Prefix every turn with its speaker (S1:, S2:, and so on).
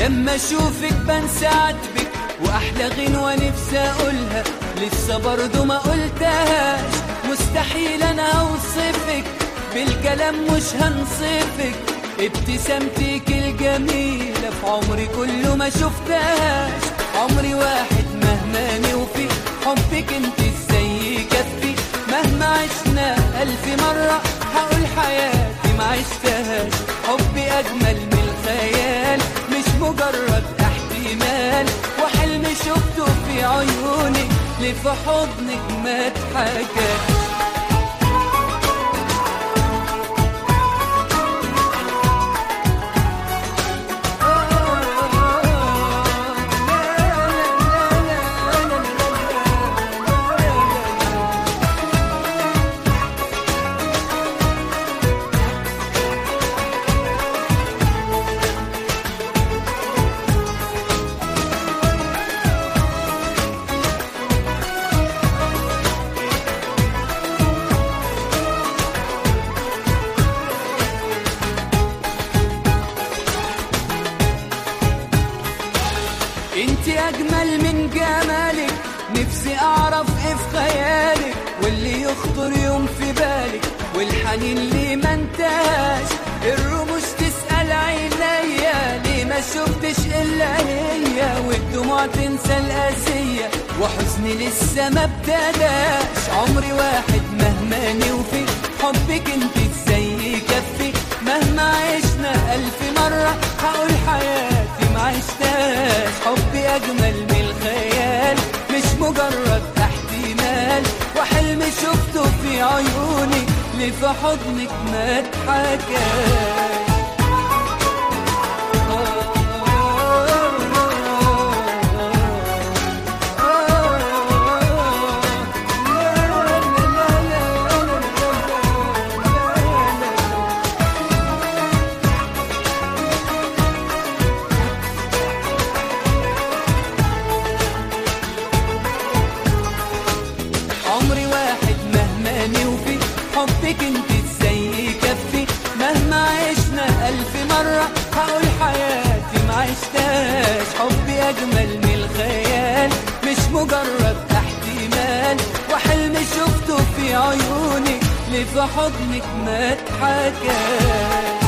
S1: لما اشوفك بنسى عاتبك واحلى غنوة نفسي اقولها لسه برضه ما قلتهاش مستحيل انا اوصفك بالكلام مش هنصفك ابتسامتك الجميلة في عمري كله ما شفتهاش عمري واحد مهما نوفي حبك انت ازاي يكفي مهما عشنا ألف مرة هقول حياتي ما عشتهاش حبي أجمل من الخيال مش مجرد احتمال وحلم شفته في عيونك اللي في حضنك ما اتحكاش انت اجمل من جمالك نفسي اعرف ايه في خيالك واللي يخطر يوم في بالك والحنين اللي ما انتهاش الرموش تسأل عينيا ليه ما شفتش الا هي والدموع تنسى القاسية وحزني لسه ما ابتداش عمري واحد مهما نوفي حبك انت ازاي يكفي مهما عشنا الف مرة هقول حياتي ما عشتهاش حبي اجمل من الخيال مش مجرد احتمال وحلم شفته في عيونك اللي في حضنك ما اتحكاش عمري واحد مهما نوفي حبك انت ازاي يكفي مهما عشنا ألف مرة هقول حياتي ما عشتهاش حبي أجمل من الخيال مش مجرد احتمال وحلم شفته في عيونك اللي في حضنك ما اتحكاش